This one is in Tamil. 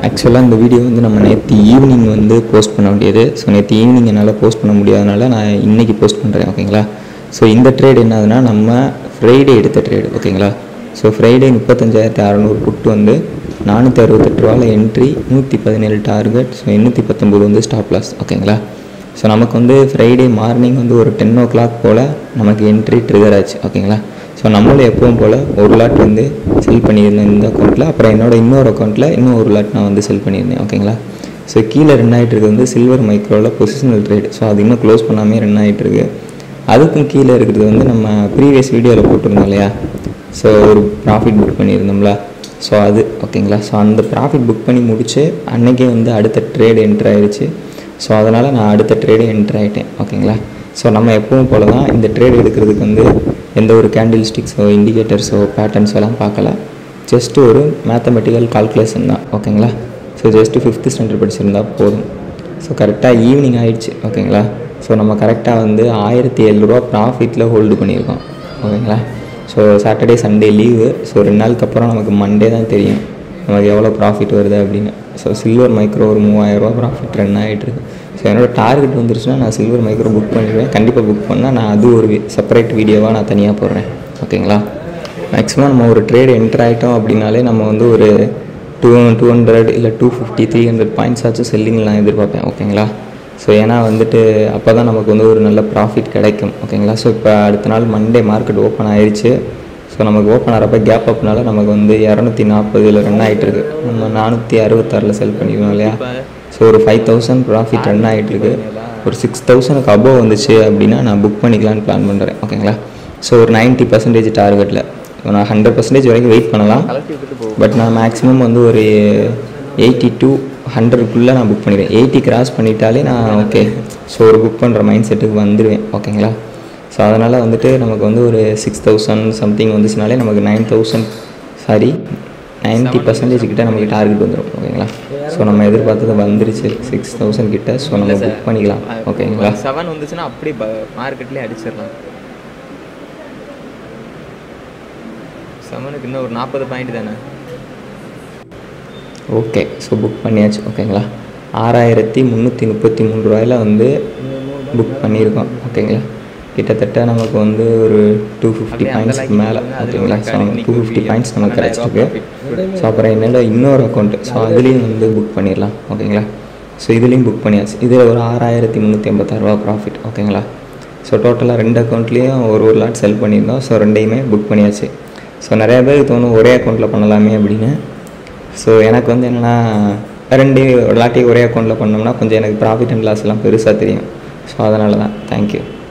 ஆக்சுவலாக இந்த வீடியோ வந்து நம்ம நேற்று ஈவினிங் வந்து போஸ்ட் பண்ண வேண்டியது ஸோ நேற்று ஈவினிங் என்னால் போஸ்ட் பண்ண முடியாதனால நான் இன்றைக்கி போஸ்ட் பண்ணுறேன் ஓகேங்களா ஸோ இந்த ட்ரேட் என்னதுன்னா நம்ம ஃப்ரைடே எடுத்த ட்ரேடு ஓகேங்களா ஸோ ஃப்ரைடே முப்பத்தஞ்சாயிரத்தி அறநூறு புட்டு வந்து நானூற்றி அறுபத்தெட்டு ரூபாவில் என்ட்ரி நூற்றி பதினேழு டார்கெட் ஸோ எண்ணூற்றி பத்தொம்போது வந்து ஸ்டாப் லாஸ் ஓகேங்களா ஸோ நமக்கு வந்து ஃப்ரைடே மார்னிங் வந்து ஒரு டென் ஓ கிளாக் போல் நமக்கு என்ட்ரி ட்ரிகர் ஆச்சு ஓகேங்களா ஸோ நம்மளும் எப்பவும் போல் ஒரு லாட் வந்து செல் பண்ணியிருந்தேன் இந்த அக்கௌண்ட்டில் அப்புறம் என்னோட இன்னொரு அக்கௌண்ட்டில் இன்னும் ஒரு லாட் நான் வந்து செல் பண்ணியிருந்தேன் ஓகேங்களா ஸோ கீழே ரன் ஆகிட்டு இருக்குது வந்து சில்வர் மைக்ரோவில் பொசிஷனல் ட்ரேட் ஸோ அது இன்னும் க்ளோஸ் பண்ணாமே ரன் ஆகிட்டு இருக்கு அதுக்கும் கீழே இருக்கிறது வந்து நம்ம ப்ரீவியஸ் வீடியோவில் போட்டிருந்தோம் இல்லையா ஸோ ஒரு ப்ராஃபிட் புக் பண்ணியிருந்தோம்ல ஸோ அது ஓகேங்களா ஸோ அந்த ப்ராஃபிட் புக் பண்ணி முடிச்சு அன்னைக்கே வந்து அடுத்த ட்ரேடு என்ட்ரு ஆயிடுச்சு ஸோ அதனால் நான் அடுத்த ட்ரேடு என்ட்ரு ஆகிட்டேன் ஓகேங்களா ஸோ நம்ம எப்பவும் போல தான் இந்த ட்ரேட் எடுக்கிறதுக்கு வந்து எந்த ஒரு கேண்டில் ஸ்டிக்ஸோ இண்டிகேட்டர்ஸோ பேட்டர்ன்ஸோ எல்லாம் பார்க்கல ஜஸ்ட் ஒரு மேத்தமெட்டிக்கல் கால்குலேஷன் தான் ஓகேங்களா ஸோ ஜஸ்ட்டு ஃபிஃப்த்து ஸ்டாண்டர்ட் படிச்சிருந்தா போதும் ஸோ கரெக்டாக ஈவினிங் ஆயிடுச்சு ஓகேங்களா ஸோ நம்ம கரெக்டாக வந்து ஆயிரத்தி எழுநூறுவா ப்ராஃபிட்டில் ஹோல்டு பண்ணியிருக்கோம் ஓகேங்களா so Saturday Sunday leave so ரெண்டு நாளுக்கு அப்புறம் நமக்கு மண்டே தான் தெரியும் நமக்கு எவ்வளோ ப்ராஃபிட் வருது அப்படின்னு ஸோ சில்வர் மைக்ரோ ஒரு மூவாயிரரூவா ப்ராஃபிட் ரன் ஆகிட்டுருக்கு ஸோ என்னோட டார்கெட் வந்துருச்சுன்னா நான் சில்வர் மைக்ரோ புக் பண்ணிடுவேன் கண்டிப்பாக புக் பண்ணால் நான் அது ஒரு செப்பரேட் வீடியோவாக நான் தனியாக போடுறேன் ஓகேங்களா மேக்ஸிமம் நம்ம ஒரு ட்ரேட் என்டர் ஆகிட்டோம் அப்படின்னாலே நம்ம வந்து ஒரு டூ டூ ஹண்ட்ரட் இல்லை two fifty three hundred points ஆச்சும் செல்லிங்கில் நான் எதிர்பார்ப்பேன் ஓகேங்களா ஸோ ஏன்னா வந்துட்டு அப்போ தான் நமக்கு வந்து ஒரு நல்ல ப்ராஃபிட் கிடைக்கும் ஓகேங்களா ஸோ இப்போ அடுத்த நாள் மண்டே மார்க்கெட் ஓப்பன் ஆயிடுச்சு ஸோ நமக்கு ஓப்பன் ஆகிறப்ப கேப் அப்னால நமக்கு வந்து இரநூத்தி நாற்பதில் ரன் ஆகிட்டு இருக்கு நம்ம நானூற்றி அறுபத்தாறில் செல் பண்ணிடுவோம் இல்லையா ஸோ ஒரு ஃபைவ் தௌசண்ட் ப்ராஃபிட் ரன் ஆகிட்டு இருக்கு ஒரு சிக்ஸ் தௌசண்ட்க்கு அபோவ் வந்துச்சு அப்படின்னா நான் புக் பண்ணிக்கலான்னு பிளான் பண்ணுறேன் ஓகேங்களா ஸோ ஒரு நைன்ட்டி பர்சன்டேஜ் டார்கெட்டில் நான் ஹண்ட்ரட் பர்சன்டேஜ் வரைக்கும் வெயிட் பண்ணலாம் பட் நான் மேக்ஸிமம் வந்து ஒரு எயிட்டி டூ ஹண்ட்ரடுக்குள்ளே நான் புக் பண்ணிடுவேன் எயிட்டி கிராஸ் பண்ணிட்டாலே நான் ஓகே ஸோ ஒரு புக் பண்ணுற மைண்ட் செட்டுக்கு வந்துடுவேன் ஓகேங்களா ஸோ அதனால் வந்துட்டு நமக்கு வந்து ஒரு சிக்ஸ் தௌசண்ட் சம்திங் வந்துச்சுனாலே நமக்கு nine thousand sorry ninety percentage கிட்ட நமக்கு டார்கெட் வந்துடும் ஓகேங்களா ஸோ நம்ம எதிர்பார்த்தது வந்துருச்சு சிக்ஸ் தௌசண்ட் கிட்ட ஸோ நம்ம புக் பண்ணிக்கலாம் ஓகேங்களா செவன் வந்துச்சுன்னா அப்படியே மார்க்கெட்லேயே அடிச்சிடலாம் செவனுக்கு இன்னும் ஒரு நாற்பது பாயிண்ட் தானே ஓகே ஸோ புக் பண்ணியாச்சு ஓகேங்களா ஆறாயிரத்தி முந்நூற்றி முப்பத்தி மூணு ரூபாயில் வந்து புக் பண்ணியிருக்கோம் ஓகேங்களா கிட்டத்தட்ட நமக்கு வந்து ஒரு டூ ஃபிஃப்டி பாயிண்ட்ஸ்க்கு மேலே ஓகேங்களா ஸோ டூ ஃபிஃப்டி பாயிண்ட்ஸ் நமக்கு கிடச்சிருக்கு ஸோ அப்புறம் என்னோட இன்னொரு அக்கௌண்ட்டு ஸோ அதுலேயும் வந்து புக் பண்ணிடலாம் ஓகேங்களா ஸோ இதுலேயும் புக் பண்ணியாச்சு இதில் ஒரு ஆறாயிரத்தி முந்நூற்றி ஐம்பத்தாறுரூவா ப்ராஃபிட் ஓகேங்களா ஸோ டோட்டலாக ரெண்டு அக்கௌண்ட்லேயும் ஒரு ஒரு லாட் செல் பண்ணியிருந்தோம் ஸோ ரெண்டையுமே புக் பண்ணியாச்சு ஸோ நிறைய பேருக்கு தோணும் ஒரே அக்கௌண்ட்டில் பண்ணலாமே அப்படின்னு ஸோ எனக்கு வந்து என்னென்னா ரெண்டு லாட்டையும் ஒரே அக்கௌண்ட்டில் பண்ணோம்னா கொஞ்சம் எனக்கு ப்ராஃபிட் அண்ட் லாஸ் எல்லாம் பெருசாக தெரியும் ஸோ அதனால தான் தேங்க்யூ